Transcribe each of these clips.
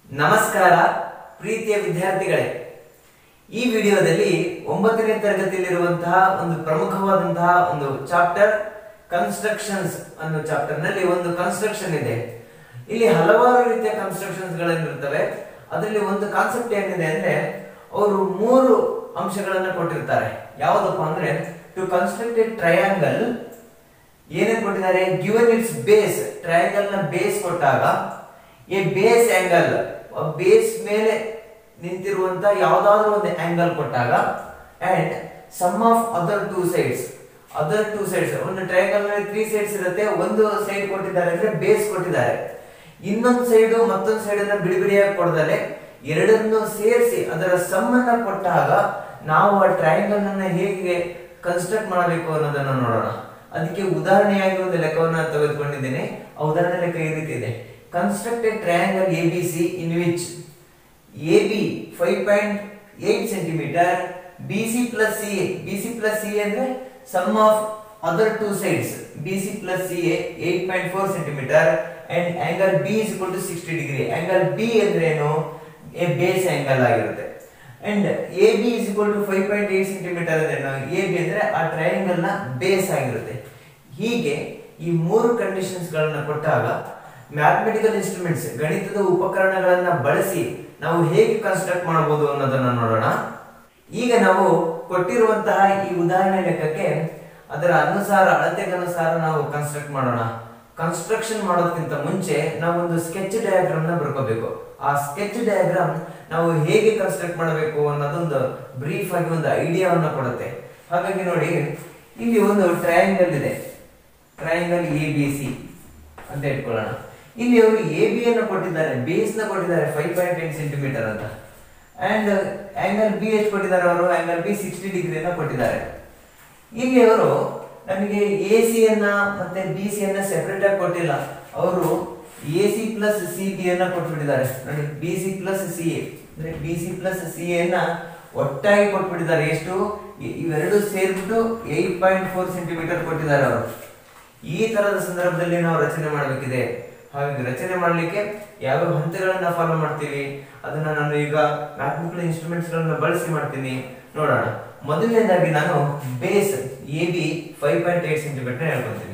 ನಮಸ್ಕಾರ ಪ್ರೀತಿಯ ವಿದ್ಯಾರ್ಥಿಗಳೇ ಈ ವಿಡಿಯೋದಲ್ಲಿ ಒಂಬತ್ತನೇ ತರಗತಿಯಲ್ಲಿರುವಂತಹ ಒಂದು ಪ್ರಮುಖವಾದಂತಹ ಒಂದು ಚಾಪ್ಟರ್ ಕನ್ಸ್ಟ್ರಕ್ಷನ್ಸ್ ಅನ್ನೋ ಚಾಪ್ಟರ್ ನಲ್ಲಿ ಒಂದು ಕನ್ಸ್ಟ್ರಕ್ಷನ್ ಇದೆ ಇಲ್ಲಿ ಹಲವಾರು ರೀತಿಯ ಕನ್ಸ್ಟ್ರಕ್ಷನ್ಸ್ ಗಳಿರ್ತವೆ ಅದರಲ್ಲಿ ಒಂದು ಕಾನ್ಸೆಪ್ಟ್ ಏನಿದೆ ಅಂದ್ರೆ ಅವರು ಮೂರು ಅಂಶಗಳನ್ನ ಕೊಟ್ಟಿರ್ತಾರೆ ಯಾವುದಪ್ಪ ಅಂದ್ರೆ ಟು ಕನ್ಸ್ಟ್ರಕ್ಟ್ ಎ ಟ್ರಯಾಂಗಲ್ ಏನೇನ್ ಕೊಟ್ಟಿದ್ದಾರೆ ಗಿವನ್ ಇಟ್ಸ್ ಬೇಸ್ ಟ್ರಯಾಂಗಲ್ ನ ಬೇಸ್ ಕೊಟ್ಟಾಗ ಎ ಬೇಸ್ ಆಂಗಲ್ ಬೇಸ್ ಮೇಲೆ ನಿಂತಿರುವಂತ ಯಾವ್ದಾದ್ರು ಒಂದು ಆಂಗಲ್ ಕೊಟ್ಟಾಗ and sum of other two sides other two sides ಒಂದು ಟ್ರಯಾಂಗಲ್ ನಲ್ಲಿ ತ್ರೀ ಸೈಡ್ಸ್ ಇರುತ್ತೆ ಒಂದು ಸೈಡ್ ಕೊಟ್ಟಿದ್ದಾರೆ ಅಂದ್ರೆ ಬೇಸ್ ಕೊಟ್ಟಿದ್ದಾರೆ ಇನ್ನೊಂದು ಸೈಡ್ ಮತ್ತೊಂದು ಸೈಡ್ ಅನ್ನ ಬಿಡಿ ಬಿಡಿಯಾಗಿ ಕೊಡದಲೆ ಎರಡನ್ನು ಸೇರಿಸಿ ಅದರ ಸಮ್ಮನ್ನ ಕೊಟ್ಟಾಗ ನಾವು ಆ ಟ್ರಯಾಂಗಲ್ ಅನ್ನ ಹೇಗೆ ಕನ್ಸ್ಟ್ರಕ್ಟ್ ಮಾಡಬೇಕು ಅನ್ನೋದನ್ನ ನೋಡೋಣ ಅದಕ್ಕೆ ಉದಾಹರಣೆಯಾಗಿ ಒಂದು ಲೆಕ್ಕವನ್ನ ತೆಗೆದುಕೊಂಡಿದ್ದೇನೆ ಆ ಉದಾಹರಣೆ ಲೆಕ್ಕ ಈ ರೀತಿ ಇದೆ construct a triangle A B C in which A B five point eight centimetre B C plus C A B C plus C ಅಂದ್ರೆ sum of other two sides B C plus C A eight point four centimetre and angle B is equal to sixty degree angle B ಅಂದ್ರೆ ಏನು a base angle ಆಗಿರುತ್ತೆ and A B is equal to five point eight centimetre ಅಂದ್ರೆ A B ಅಂದ್ರೆ ಆ triangle ನ base ಆಗಿರುತ್ತೆ ಹೀಗೆ ಈ ಮೂರು ಕಂಡೀಷನ್ಸ್ ಗಳನ್ನ ಕೊಟ್ಟಾಗ ಮ್ಯಾಥಮೆಟಿಕಲ್ ಇನ್ಸ್ಟ್ರೂಮೆಂಟ್ಸ್ ಗಣಿತದ ಉಪಕರಣಗಳನ್ನ ಬಳಸಿ ನಾವು ಹೇಗೆ ಕನ್ಸ್ಟ್ರಕ್ಟ್ ಮಾಡಬಹುದು ಅನ್ನೋದನ್ನ ನೋಡೋಣ ಈಗ ನಾವು ಕೊಟ್ಟಿರುವಂತಹ ಈ ಉದಾಹರಣೆ ಲೆಕ್ಕಕ್ಕೆ ಅದರ ಅನುಸಾರ ಅಳತೆಗನುಸಾರ ನಾವು ಕನ್ಸ್ಟ್ರಕ್ಟ್ ಮಾಡೋಣ ಕನ್ಸ್ಟ್ರಕ್ಷನ್ ಮಾಡೋದಕ್ಕಿಂತ ಮುಂಚೆ ನಾವು ಒಂದು ಸ್ಕೆಚ್ ಡಯಾಗ್ರಾಮ್ ನ ಬರ್ಕೋಬೇಕು ಆ ಸ್ಕೆಚ್ ಡಯಾಗ್ರಾಮ್ ನಾವು ಹೇಗೆ ಕನ್ಸ್ಟ್ರಕ್ಟ್ ಮಾಡಬೇಕು ಅನ್ನೋದೊಂದು ಬ್ರೀಫ್ ಆಗಿ ಒಂದು ಐಡಿಯಾವನ್ನ ಕೊಡುತ್ತೆ ಹಾಗಾಗಿ ನೋಡಿ ಇಲ್ಲಿ ಒಂದು ಟ್ರಯಾಂಗಲ್ ಇದೆ ಟ್ರಯಾಂಗಲ್ ಎ ಬಿ ಸಿ ಅಂತ ಇಟ್ಕೊಳ್ಳೋಣ ಇಲ್ಲಿ ಅವರು ಎ ಬಿ ಅನ್ನು ಕೊಟ್ಟಿದ್ದಾರೆ ಬೇಸ್ ನ ಕೊಟ್ಟಿದ್ದಾರೆ ಫೈವ್ ಪಾಯಿಂಟ್ ಏಟ್ ಸೆಂಟಿಮೀಟರ್ ಅಂತ ಅಂಡ್ ಆಂಗಲ್ ಬಿ ಎಷ್ಟು ಕೊಟ್ಟಿದ್ದಾರೆ ಅವರು ಆಂಗಲ್ ಬಿ ಸಿಕ್ಸ್ಟಿ ಡಿಗ್ರಿನ ಕೊಟ್ಟಿದ್ದಾರೆ ಇಲ್ಲಿ ಅವರು ನಮಗೆ ಎ ಸಿ ಅನ್ನ ಮತ್ತೆ ಬಿ ಸಿ ಅನ್ನ ಸೆಪರೇಟ್ ಆಗಿ ಕೊಟ್ಟಿಲ್ಲ ಅವರು A C plus C B ಅನ್ನ ಕೊಟ್ಬಿಟ್ಟಿದ್ದಾರೆ ನೋಡಿ B C plus C A ಅಂದ್ರೆ ಬಿ ಸಿ ಪ್ಲಸ್ ಸಿ ಅನ್ನ ಒಟ್ಟಾಗಿ ಕೊಟ್ಬಿಟ್ಟಿದ್ದಾರೆ ಎಷ್ಟು ಇ- ಇವೆರಡು ಸೇರ್ಬಿಟ್ಟು ಏಟ್ ಪಾಯಿಂಟ್ ಫೋರ್ ಸೆಂಟಿಮೀಟರ್ ಕೊಟ್ಟಿದ್ದಾರೆ ಅವರು ಈ ತರದ ಸಂದರ್ಭದಲ್ಲಿ ನಾವು ರಚನೆ ಮಾಡಬೇಕಿದೆ ಹಾಗಾಗಿ ರಚನೆ ಮಾಡಲಿಕ್ಕೆ ಯಾವ ಹಂತಗಳನ್ನ ಫಾಲೋ ಮಾಡ್ತೀವಿ ಅದನ್ನ ನಾನು ಈಗ ಮ್ಯಾಥಮೆಟಿಕಲ್ ಇನ್ಸ್ಟ್ರೂಮೆಂಟ್ಸ್ ಗಳನ್ನ ಬಳಸಿ ಮಾಡ್ತೀನಿ ನೋಡೋಣ ಮೊದಲನೇದಾಗಿ ನಾನು base A B five point eight centimetre ಹೇಳ್ಕೊತೀನಿ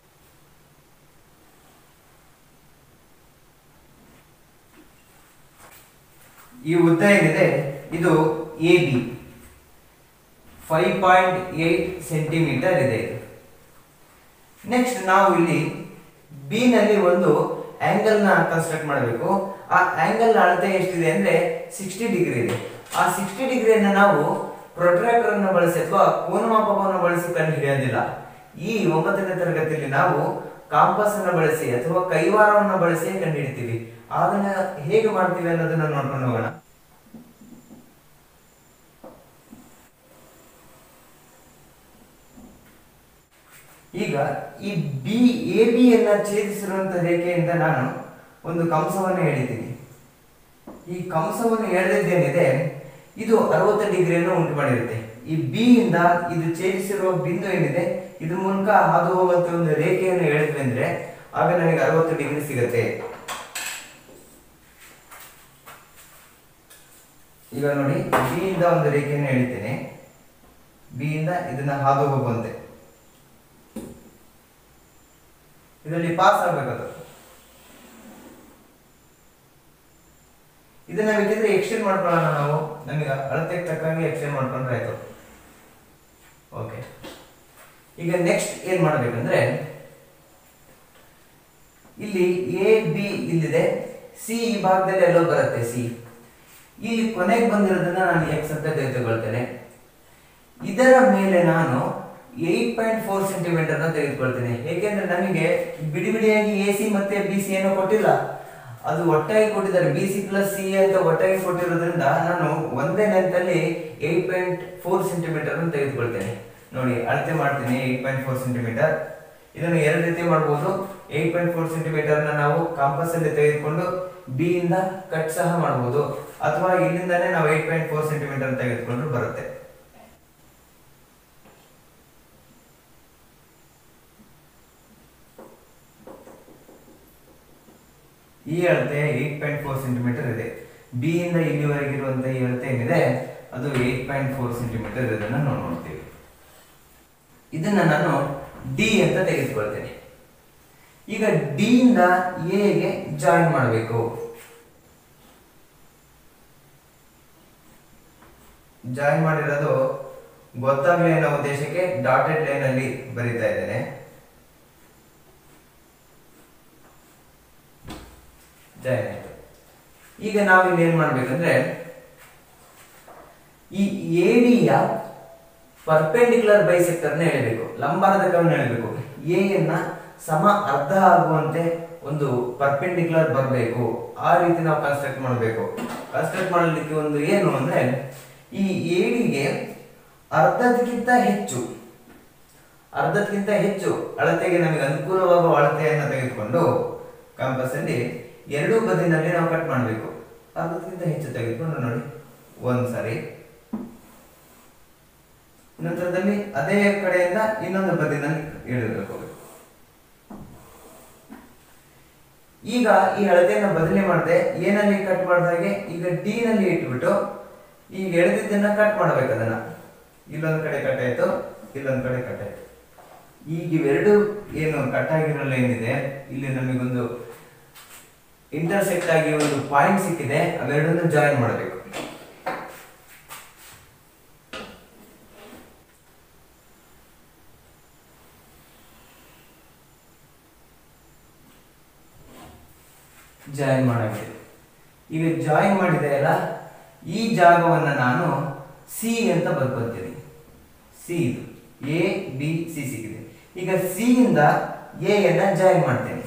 ಈ ಉದ್ದ ಏನಿದೆ ಇದು A B five point eight centimetre ಇದೆ ಇದು ನೆಕ್ಸ್ಟ್ ನಾವು ಇಲ್ಲಿ ಬಿ ನಲ್ಲಿ ಒಂದು ಆಂಗಲ್ ನ ಕನ್ಸ್ಟ್ರಕ್ಟ್ ಮಾಡಬೇಕು ಆ ಆಂಗಲ್ ನ ಅಳತೆ ಎಷ್ಟಿದೆ ಅಂದ್ರೆ ಸಿಕ್ಸ್ಟಿ ಡಿಗ್ರಿ ಇದೆ ಆ ಸಿಕ್ಸ್ಟಿ ಡಿಗ್ರಿಯನ್ನ ನಾವು ಪ್ರೊಟ್ರಾಕ್ಟರ್ ಅನ್ನು ಬಳಸಿ ಅಥವಾ ಕೋನಮಾಪಕವನ್ನು ಬಳಸಿ ಕಂಡು ಹಿಡಿಯೋದಿಲ್ಲ ಈ ಒಂಬತ್ತನೇ ತರಗತಿಯಲ್ಲಿ ನಾವು ಕಾಂಪಸ್ ಅನ್ನು ಬಳಸಿ ಅಥವಾ ಕೈವಾರವನ್ನು ಬಳಸಿ ಕಂಡು ಹಿಡಿತೀವಿ ಅದನ್ನ ಹೇಗೆ ಮಾಡ್ತೀವಿ ಅನ್ನೋದನ್ನ ನೋಡ್ಕೊಂಡು ಹೋಗೋಣ ಈಗ ಈ ಬಿ ಎ ಬಿ ಯನ್ನ ಛೇದಿಸಿರುವಂತ ರೇಖೆಯಿಂದ ನಾನು ಒಂದು ಕಂಸವನ್ನು ಎಳಿತೀನಿ ಈ ಕಂಸವನ್ನು ಎಳೆದಿದ್ದೇನಿದೆ ಇದು ಅರವತ್ತು ಡಿಗ್ರಿಯನ್ನು ಉಂಟು ಮಾಡಿರುತ್ತೆ ಈ ಬಿ ಇಂದ ಇದು ಛೇದಿಸಿರುವ ಬಿಂದು ಏನಿದೆ ಇದ್ರ ಮೂಲಕ ಹಾದು ಹೋಗುವಂತ ಒಂದು ರೇಖೆಯನ್ನು ಎಳೆದ್ವಿ ಅಂದ್ರೆ ಆಗ ನನಗೆ ಅರವತ್ತು ಡಿಗ್ರಿ ಸಿಗುತ್ತೆ ಈಗ ನೋಡಿ ಬಿ ಇಂದ ಒಂದು ರೇಖೆಯನ್ನು ಎಳಿತೇನೆ ಬಿ ಇಂದ ಇದನ್ನ ಹಾದು ಹೋಗುವಂತೆ ಇದರಲ್ಲಿ ಪಾಸ್ ಆಗ್ಬೇಕದು ಇದನ್ನ ಬೇಕಿದ್ರೆ ಎಕ್ಸ್ಟೆಂಡ್ ಮಾಡ್ಕೊಳ್ಳೋಣ ನಾವು ನಮಗೆ ಅಳತೆಗೆ ತಕ್ಕಂಗೆ ಎಕ್ಸ್ಟೆಂಡ್ ಮಾಡ್ಕೊಂಡ್ರೆ ಆಯ್ತು ಓಕೆ ಈಗ ನೆಕ್ಸ್ಟ್ ಏನ್ ಮಾಡ್ಬೇಕಂದ್ರೆ ಇಲ್ಲಿ ಎ ಬಿ ಇಲ್ಲಿದೆ ಸಿ ಈ ಭಾಗದಲ್ಲಿ ಎಲ್ಲೋ ಬರುತ್ತೆ ಸಿ ಇಲ್ಲಿ ಕೊನೆಗೆ ಬಂದಿರೋದನ್ನ ನಾನು ಎಕ್ಸ್ ಅಂತ ತೆಗೆದುಕೊಳ್ತೇನೆ ಇದರ ಮೇಲೆ ನಾನು ಏಟ್ ಪಾಯಿಂಟ್ ಫೋರ್ ಸೆಂಟಿಮೀಟರ್ ನ ತೆಗೆದುಕೊಳ್ತೇನೆ ಏಕೆಂದ್ರೆ ನಮಗೆ ಬಿಡಿ ಬಿಡಿಯಾಗಿ ಎ ಸಿ ಮತ್ತೆ ಬಿ ಸಿ ಏನೋ ಕೊಟ್ಟಿಲ್ಲ ಅದು ಒಟ್ಟಾಗಿ ಕೊಟ್ಟಿದ್ದಾರೆ ಬಿ ಸಿ ಪ್ಲಸ್ ಸಿ ಅಂತ ಒಟ್ಟಾಗಿ ಕೊಟ್ಟಿರೋದ್ರಿಂದ ನಾನು ಒಂದೇ ಲೆಂತ್ ಅಲ್ಲಿ ಏಟ್ ಪಾಯಿಂಟ್ ಫೋರ್ ಸೆಂಟಿಮೀಟರ್ ಅನ್ನು ತೆಗೆದುಕೊಳ್ತೇನೆ ನೋಡಿ ಅಳತೆ ಮಾಡ್ತೀನಿ ಏಟ್ ಪಾಯಿಂಟ್ ಫೋರ್ ಸೆಂಟಿಮೀಟರ್ ಇದನ್ನು ಎರಡು ರೀತಿ ಮಾಡಬಹುದು ಏಟ್ ಪಾಯಿಂಟ್ ಫೋರ್ ಸೆಂಟಿಮೀಟರ್ ನ ನಾವು ಕಾಂಪಸ್ ಅಲ್ಲಿ ತೆಗೆದುಕೊಂಡು ಬಿ ಇಂದ ಕಟ್ ಸಹ ಮಾಡಬಹುದು ಅಥವಾ ಇಲ್ಲಿಂದಾನೇ ನಾವು ಏಟ್ ಪಾಯಿಂಟ್ ಫೋರ್ ಸೆಂಟಿಮೀಟರ್ ತೆಗೆದುಕೊಂಡ್ರು ಬರುತ್ತೆ ಈ ಅಳತೆ ಏಟ್ ಪಾಯಿಂಟ್ ಫೋರ್ ಸೆಂಟಿಮೀಟರ್ ಇದೆ ಬಿ ಇಂದ ಇಲ್ಲಿವರೆಗೆ ಇರುವಂತಹ ಈ ಅಳತೆ ಏನಿದೆ ಅದು ಏಟ್ ಪಾಯಿಂಟ್ ಫೋರ್ ಸೆಂಟಿಮೀಟರ್ ಇದನ್ನ ನಾವು ನೋಡ್ತೀವಿ ಇದನ್ನ ನಾನು ಡಿ ಅಂತ ತೆಗೆದುಕೊಳ್ತೇನೆ ಈಗ ಡಿ ಇಂದ ಎಗೆ ಜಾಯಿನ್ ಮಾಡಬೇಕು ಜಾಯಿನ್ ಮಾಡಿರೋದು ಗೊತ್ತಾಗ್ಲಿ ಅನ್ನೋ ಉದ್ದೇಶಕ್ಕೆ ಡಾಟೆಡ್ ಲೈನ್ ಅಲ್ಲಿ ಬರೀತಾ ಇದ್ದೇನೆ ಜಾಯಿನ್ ಆಯ್ತು ಈಗ ನಾವು ಇಲ್ಲಿ ಏನ್ ಮಾಡ್ಬೇಕಂದ್ರೆ ಈ ಎಡಿಯ ಪರ್ಪೆಂಡಿಕ್ಯುಲರ್ ಬೈಸೆಕ್ಟರ್ ನ ಹೇಳಬೇಕು ಲಂಬಾರ್ಧಕವನ್ನು ಹೇಳಬೇಕು ಎ ಯನ್ನ ಸಮ ಅರ್ಧ ಆಗುವಂತೆ ಒಂದು ಪರ್ಪೆಂಡಿಕ್ಯುಲರ್ ಬರಬೇಕು ಆ ರೀತಿ ನಾವು ಕನ್ಸ್ಟ್ರಕ್ಟ್ ಮಾಡಬೇಕು ಕನ್ಸ್ಟ್ರಕ್ಟ್ ಮಾಡಲಿಕ್ಕೆ ಒಂದು ಏನು ಅಂದ್ರೆ ಈ ಎಡಿಗೆ ಅರ್ಧದಕ್ಕಿಂತ ಹೆಚ್ಚು ಅರ್ಧಕ್ಕಿಂತ ಹೆಚ್ಚು ಅಳತೆಗೆ ನಮಗೆ ಅನುಕೂಲವಾಗುವ ಅಳತೆಯನ್ನು ತೆಗೆದುಕೊಂಡು ಕಂಪಸ್ ಅಲ್ಲಿ ಎರಡೂ ಬದಿನಲ್ಲಿ ನಾವು ಕಟ್ ಮಾಡಬೇಕು ಅರ್ಧಕ್ಕಿಂತ ಹೆಚ್ಚು ತೆಗೆದುಕೊಂಡು ನೋಡಿ ಒಂದ್ ಸರಿ ನಂತರದಲ್ಲಿ ಅದೇ ಕಡೆಯಿಂದ ಇನ್ನೊಂದು ಬದಿನಲ್ಲಿ ಇಳಿಬೇಕು ಈಗ ಈ ಅಳತೆಯನ್ನು ಬದಲಿ ಮಾಡದೆ ಏನಲ್ಲಿ ಕಟ್ ಮಾಡಿದಾಗೆ ಈಗ ಡಿ ನಲ್ಲಿ ಇಟ್ಬಿಟ್ಟು ಈಗ ಎಳೆದಿದ್ದನ್ನ ಕಟ್ ಮಾಡ್ಬೇಕು ಅದನ್ನ ಇಲ್ಲೊಂದ್ ಕಡೆ ಕಟ್ ಆಯ್ತು ಇಲ್ಲೊಂದ್ ಕಡೆ ಕಟ್ ಆಯ್ತು ಈಗ ಇವೆರಡು ಏನು ಕಟ್ ಆಗಿರೋ ಲೈನ್ ಇದೆ ಇಲ್ಲಿ ನಮಗೊಂದು ಇಂಟರ್ಸೆಕ್ಟ್ ಆಗಿ ಒಂದು ಪಾಯಿಂಟ್ ಸಿಕ್ಕಿದೆ ಅವೆರಡನ್ನು ಜಾಯಿನ್ ಮಾಡಬೇಕು ಜಾಯಿನ್ ಮಾಡಾಗಿದೆ ಈಗ ಜಾಯಿನ್ ಮಾಡಿದೆ ಅಲ್ಲ ಈ ಜಾಗವನ್ನ ನಾನು ಸಿ ಅಂತ ಬರ್ಕೊತೀನಿ ಸಿ ಇದು ಎ ಬಿ ಸಿ ಸಿಕ್ಕಿದೆ ಈಗ ಸಿ ಇಂದ ಎ ಯನ್ನ ಜಾಯಿನ್ ಮಾಡ್ತೇನೆ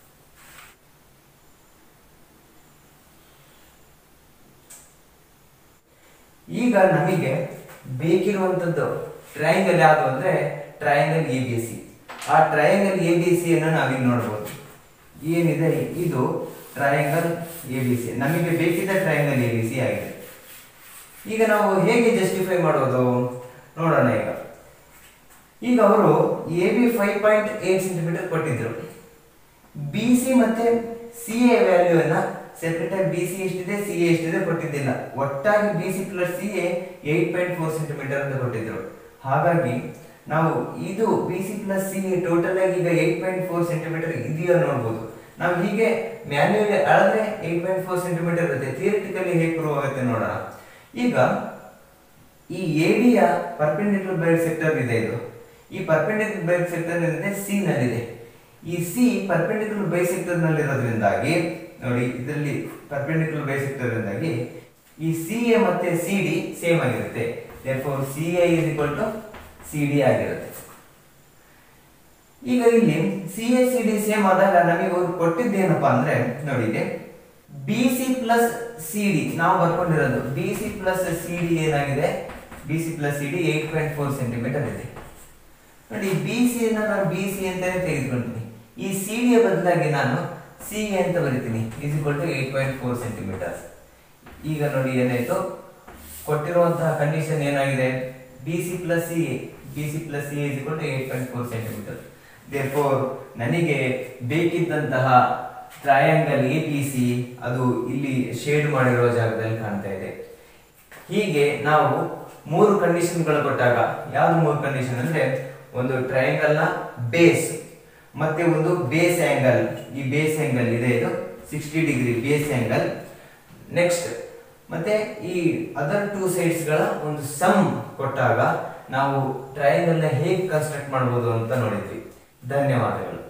ಈಗ ನಮಗೆ ಬೇಕಿರುವಂತದ್ದು ಟ್ರಯಾಂಗಲ್ ಯಾವುದು ಅಂದ್ರೆ ಟ್ರಯಾಂಗಲ್ ಎ ಬಿ ಸಿ ಆ ಟ್ರಯಾಂಗಲ್ ಎ ಬಿ ಸಿ ಅನ್ನು ನಾವಿಲ್ಲಿ ನೋಡ್ಬೋದು ಏನಿದೆ ಇದು ಟ್ರಯಾಂಗಲ್ ಎ ಬಿ ಸಿ ನಮಗೆ ಬೇಕಿದ್ದ ಟ್ರಯಾಂಗಲ್ ಎ ಬಿ ಸಿ ಆಗಿದೆ ಈಗ ನಾವು ಹೇಗೆ ಜಸ್ಟಿಫೈ ಮಾಡೋದು ನೋಡೋಣ ಈಗ ಈಗ ಅವರು A B five point eight centimetre ಕೊಟ್ಟಿದ್ರು ಬಿ ಸಿ ಮತ್ತೆ ಸಿ ಎ ವ್ಯಾಲ್ಯೂ ಅನ್ನ ಸೆಪರೇಟ್ ಆಗಿ ಬಿ ಸಿ ಎಷ್ಟಿದೆ ಸಿ ಎ ಎಷ್ಟಿದೆ ಕೊಟ್ಟಿದ್ದಿಲ್ಲ ಒಟ್ಟಾಗಿ B C plus C A eight point four centimetre ಅಂತ ಕೊಟ್ಟಿದ್ರು ಹಾಗಾಗಿ ನಾವು ಇದು B C plus C A total ಆಗಿ ಈಗ ಏಟ್ ಪಾಯಿಂಟ್ ಫೋರ್ ಸೆಂಟಿಮೀಟರ್ ಇದೆಯೋ ನೋಡ್ಬೋದು ನಾವು ಹೀಗೆ ಮ್ಯಾನ್ಯುಯಲಿ ಅಳದ್ರೆ ಏಟ್ ಪಾಯಿಂಟ್ ಫೋರ್ ಸೆಂಟಿಮೀಟರ್ ಇರುತ್ತೆ ಥಿಯರಿಟಿಕಲಿ ಹೇಗೆ ಪ್ರೂವ್ ಆಗುತ್ತೆ ನೋಡೋಣ ಈಗ ಈ ಎಡಿಯ ಪರ್ಪೆಂಡಿಕ್ಯುಲರ್ ಬೈಕ್ ಸೆಕ್ಟರ್ ಇದೆ ಇದು ಈ ಪರ್ಪೆಂಡಿಕ್ಯುಲರ್ ಬೈಕ್ ಸೆಕ್ಟರ್ ಏನಿದೆ ಸಿ ನಲ್ಲಿದೆ ಈ ಸಿ ಪರ್ಪೆಂಡಿಕ್ಯುಲರ್ ಬೈ ಸೆಕ್ಟರ್ ನಲ್ಲಿರೋದ್ರಿಂದಾಗಿ ನೋಡಿ ಇದರಲ್ಲಿ ಪರ್ಪೆಂಡಿಕ್ಯುಲರ್ ಬೈ ಸೆಕ್ಟರ್ ಇಂದಾಗಿ ಈ ಸಿ ಎ ಮತ್ತೆ ಸಿ ಡಿ ಸೇಮ್ ಆಗಿರುತ್ತೆ therefore C A is equal to C D ಆಗಿರುತ್ತೆ ಈಗ ಇಲ್ಲಿ C A C D same ಆದಾಗ ನಮಗೆ ಅವ್ರು ಕೊಟ್ಟಿದ್ದೇನಪ್ಪ ಅಂದ್ರೆ ನೋಡಿ ಇಲ್ಲಿ B C plus C D ನಾವು ಬರ್ಕೊಂಡಿರೋದು B C plus C D ಏನಾಗಿದೆ B C plus C D eight point four centimetre ಇದೆ ನೋಡಿ ಬಿ ಸಿ ನಾನು ಬಿ ಸಿ ಅಂತಾನೆ ತೆಗೆದುಕೊಳ್ತೀನಿ ಈ ಸಿ ಡಿಯ ಬದಲಾಗಿ ನಾನು ಸಿ ಎ ಅಂತ ಬರಿತೀನಿ is equal to eight point four centimetre ಈಗ ನೋಡಿ ಏನಾಯ್ತು ಕೊಟ್ಟಿರುವಂತಹ ಕಂಡೀಷನ್ ಏನಾಗಿದೆ B C plus C A B C plus C is equal to eight point four centimetre therefore ನನಗೆ ಬೇಕಿದ್ದಂತಹ ಟ್ರಯಾಂಗಲ್ ಎ ಪಿ ಸಿ ಅದು ಇಲ್ಲಿ ಶೇಡ್ ಮಾಡಿರೋ ಜಾಗದಲ್ಲಿ ಕಾಣ್ತಾ ಇದೆ ಹೀಗೆ ನಾವು ಮೂರು ಕಂಡೀಷನ್ಗಳು ಕೊಟ್ಟಾಗ ಯಾವ್ದು ಮೂರು ಕಂಡೀಷನ್ ಅಂದ್ರೆ ಒಂದು ಟ್ರಯಾಂಗಲ್ ನ ಬೇಸ್ ಮತ್ತೆ ಒಂದು ಬೇಸ್ ಆಂಗಲ್ ಈ ಬೇಸ್ ಆಂಗಲ್ ಇದೆ ಇದು sixty degree base angle next ಮತ್ತೆ ಈ ಅದರ್ ಟೂ ಸೈಡ್ಸ್ ಗಳ ಒಂದು ಸಮ್ ಕೊಟ್ಟಾಗ ನಾವು ಟ್ರಯಾಂಗಲ್ ನ ಹೇಗೆ ಕನ್ಸ್ಟ್ರಕ್ಟ್ ಮಾಡಬಹುದು ಅಂತ ನೋಡಿದ್ವಿ ಧನ್ಯವಾದಗಳು